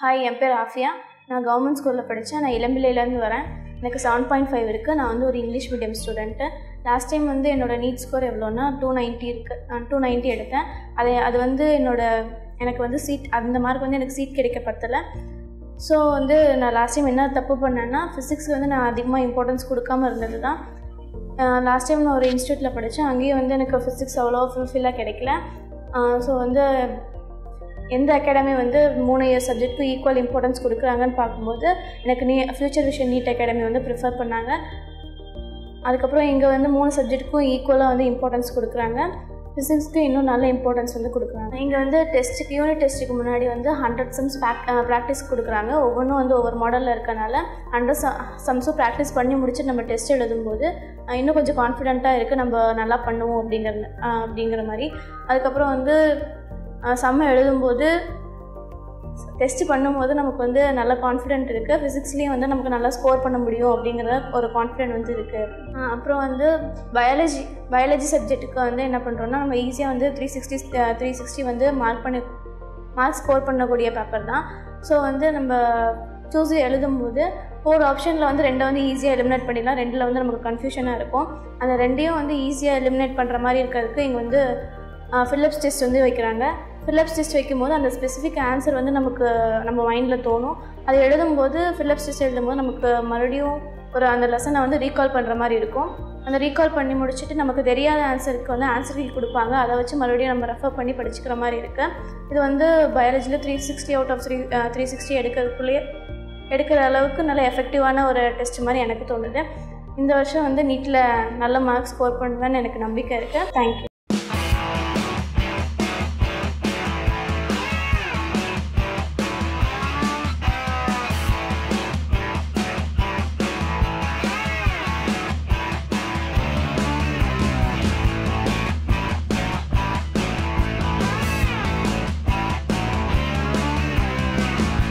hi என் பேர் ஆஃபியா நான் government ஸ்கூலில் படித்தேன் நான் இளம்பிள்ளையிலேருந்து வரேன் எனக்கு செவன் பாயிண்ட் ஃபைவ் இருக்குது நான் வந்து ஒரு English medium student last time வந்து என்னோடய நீட் ஸ்கோர் எவ்வளோன்னா டூ நைன்ட்டி இருக்குது நான் டூ நைன்ட்டி எடுத்தேன் அது அது வந்து என்னோட எனக்கு வந்து சீட் அந்த மார்க் வந்து எனக்கு சீட் கிடைக்க பத்தலை ஸோ வந்து நான் லாஸ்ட் டைம் என்ன தப்பு பண்ணேன்னா ஃபிசிக்ஸ் வந்து நான் அதிகமாக இம்பார்ட்டன்ஸ் கொடுக்காம இருந்தது தான் லாஸ்ட் டைம் நான் ஒரு இன்ஸ்டியூட்டில் படித்தேன் அங்கேயும் வந்து எனக்கு ஃபிசிக்ஸ் அவ்வளோ ஃபுல்ஃபில்லாக கிடைக்கல ஸோ வந்து எந்த அகாடமி வந்து மூணு இயர் சப்ஜெக்ட்க்கும் ஈக்குவல் இம்பார்ட்டன்ஸ் கொடுக்குறாங்கன்னு பார்க்கும்போது எனக்கு நீ ஃப்யூச்சர் விஷன் நீட் அகாடமி வந்து ப்ரிஃபர் பண்ணாங்க அதுக்கப்புறம் இங்கே வந்து மூணு சப்ஜெக்ட்டுக்கும் ஈக்குவலாக வந்து இம்பார்ட்டன்ஸ் கொடுக்குறாங்க ஃபிசிக்ஸ்க்கு இன்னும் நல்ல இம்பார்ட்டன்ஸ் வந்து கொடுக்குறாங்க இங்கே வந்து டெஸ்ட்டுக்கு யூனிட் டெஸ்ட்டுக்கு முன்னாடி வந்து ஹண்ட்ரட் சம்ஸ் ப்ராக்டிஸ் கொடுக்குறாங்க ஒவ்வொன்றும் வந்து ஒவ்வொரு மாடலில் இருக்கனால ஹண்ட்ரட் சம்ஸும் ப்ராக்டிஸ் பண்ணி முடிச்சு நம்ம டெஸ்ட் எழுதும்போது இன்னும் கொஞ்சம் கான்ஃபிடென்ட்டாக இருக்குது நம்ம நல்லா பண்ணுவோம் அப்படிங்கிற அப்படிங்கிற மாதிரி அதுக்கப்புறம் வந்து செம்ம எழுதும்போது டெஸ்ட் பண்ணும்போது நமக்கு வந்து நல்ல கான்ஃபிடென்ட் இருக்குது ஃபிசிக்ஸ்லேயும் வந்து நமக்கு நல்லா ஸ்கோர் பண்ண முடியும் அப்படிங்கிற ஒரு கான்ஃபிடென்ட் வந்து இருக்குது அப்புறம் வந்து பயாலஜி பயாலஜி சப்ஜெக்ட்டுக்கு வந்து என்ன பண்ணுறோன்னா நம்ம ஈஸியாக வந்து த்ரீ சிக்ஸ்டி த்ரீ சிக்ஸ்டி வந்து மார்க் பண்ணி மார்க் ஸ்கோர் பண்ணக்கூடிய பேப்பர் தான் ஸோ வந்து நம்ம சூஸ் எழுதும்போது ஃபோர் ஆப்ஷனில் வந்து ரெண்டை வந்து ஈஸியாக எலிமினேட் பண்ணிடலாம் ரெண்டில் வந்து நமக்கு கன்ஃபியூஷனாக இருக்கும் அந்த ரெண்டையும் வந்து ஈஸியாக எலிமினேட் பண்ணுற மாதிரி இருக்கிறதுக்கு இங்கே வந்து ஃபில்லப்ஸ் டெஸ்ட் வந்து வைக்கிறாங்க ஃபில்லப்ஸ் டெஸ்ட் வைக்கும்போது அந்த ஸ்பெசிஃபிக் ஆன்சர் வந்து நமக்கு நம்ம மைண்டில் தோணும் அது எழுதும்போது ஃபில்லப்ஸ் டெஸ்ட் எழுதும்போது நமக்கு மறுபடியும் ஒரு அந்த லெசனை வந்து ரீகால் பண்ணுற மாதிரி இருக்கும் அந்த ரீகால் பண்ணி முடிச்சுட்டு நமக்கு தெரியாத ஆன்சருக்கு வந்து ஆன்சர் கீ கொடுப்பாங்க அதை வச்சு மறுபடியும் நம்ம ரெஃபர் பண்ணி படிச்சுக்கிற மாதிரி இருக்குது இது வந்து பயாலஜியில் three sixty out of three three sixty எடுக்கிறதுக்குள்ளேயே எடுக்கிற அளவுக்கு நல்ல எஃபெக்டிவான ஒரு டெஸ்ட் மாதிரி எனக்கு தோணுது இந்த வருஷம் வந்து நீட்டில் நல்ல மார்க் ஸ்கோர் பண்ணுவேன்னு எனக்கு நம்பிக்கை இருக்குது தேங்க்யூ